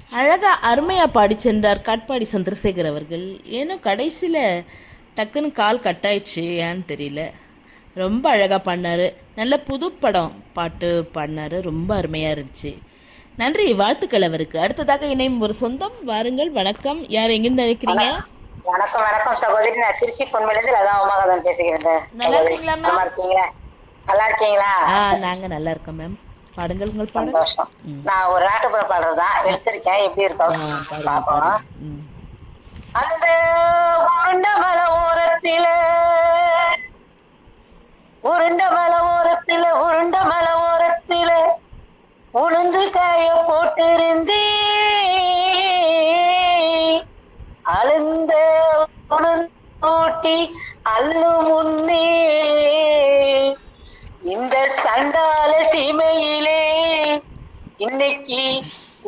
அழகா அருமையா பாடி சென்றார் காட்பாடி சந்திரசேகர் அவர்கள் ஏனோ கடைசியில டக்குன்னு கால் கட் ஆயிடுச்சு ஏன்னு தெரியல ரொம்ப அழகா பாடினாரு நல்ல புது படம் பாட்டு பாடினாரு ரொம்ப அருமையா இருந்துச்சு நன்றி வாழ்த்துக்கள் அவருக்கு அடுத்ததாக இணையும் ஒரு சொந்தம் வாருங்கள் வணக்கம் யார் எங்கிருந்து அழைக்கிறீங்க வணக்கம் வணக்கம் சகோதரி நான் திருச்சி பொன்மலேருந்து லதா உமாகதன் பேசுகிறேன் நல்லா சகோதரி. இருக்கீங்களா, ma'am? நல்லா இருக்கீங்களா நல்லா இருக்கீங்களா ஆ நாங்க நல்லா இருக்கோம் மேம் பாடுங்கள் உங்கள் பாடல் சந்தோஷம் ம். நான் ஒரு நாட்டுப்புற பாடுறதுதான் எடுத்திருக்கேன் எப்படி ஆ, இருக்கும் பாடுங்க, பாப்போம் பாடுங்க. ம். அந்த உருண்ட மலை ஓரத்தில உருண்ட மலை ஓரத்தில உருண்ட மலை ஓரத்தில உளுந்து காய போட்டிருந்தே அழுந்த உளுந்தூட்டி அள்ளு முன்னே இந்த சண்டால சீமையிலே இன்னைக்கு